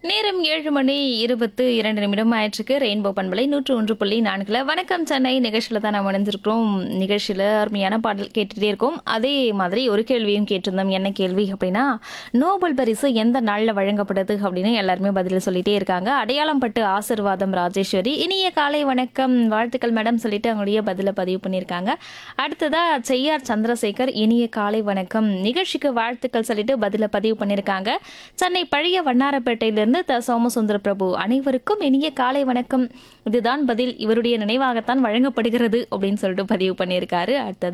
நேரம் ஏழு மணி இருபத்து இரண்டு நிமிடம் ஆயிற்றுக்கு ரெயின்போ பண்பலை நூற்று ஒன்று புள்ளி நான்குல வணக்கம் சென்னை நிகழ்ச்சியில் தான் நாம் இணைஞ்சிருக்கிறோம் நிகழ்ச்சியில் அருமையான பாடல் கேட்டுகிட்டே இருக்கோம் அதே மாதிரி ஒரு கேள்வியும் கேட்டிருந்தோம் என்ன கேள்வி அப்படின்னா நோபல் பரிசு எந்த நாளில் வழங்கப்படுது அப்படின்னு எல்லாருமே பதில் சொல்லிட்டே இருக்காங்க அடையாளம் பட்டு ஆசிர்வாதம் ராஜேஸ்வரி இனிய காலை வணக்கம் வாழ்த்துக்கள் மேடம் சொல்லிட்டு அவங்களுடைய பதிலை பதிவு பண்ணியிருக்காங்க அடுத்ததா செய்யார் சந்திரசேகர் இனிய காலை வணக்கம் நிகழ்ச்சிக்கு வாழ்த்துக்கள் சொல்லிட்டு பதில பதிவு பண்ணியிருக்காங்க சென்னை பழைய வண்ணாரப்பேட்டையிலிருந்து த சோமசுந்தர பிரபு அனைவருக்கும் இனிய காலை வணக்கம் இதுதான் பதில் இவருடைய நினைவாகத்தான் வழங்கப்படுகிறது அப்படின்னு சொல்லிட்டு பதிவு பண்ணியிருக்காரு அடுத்தது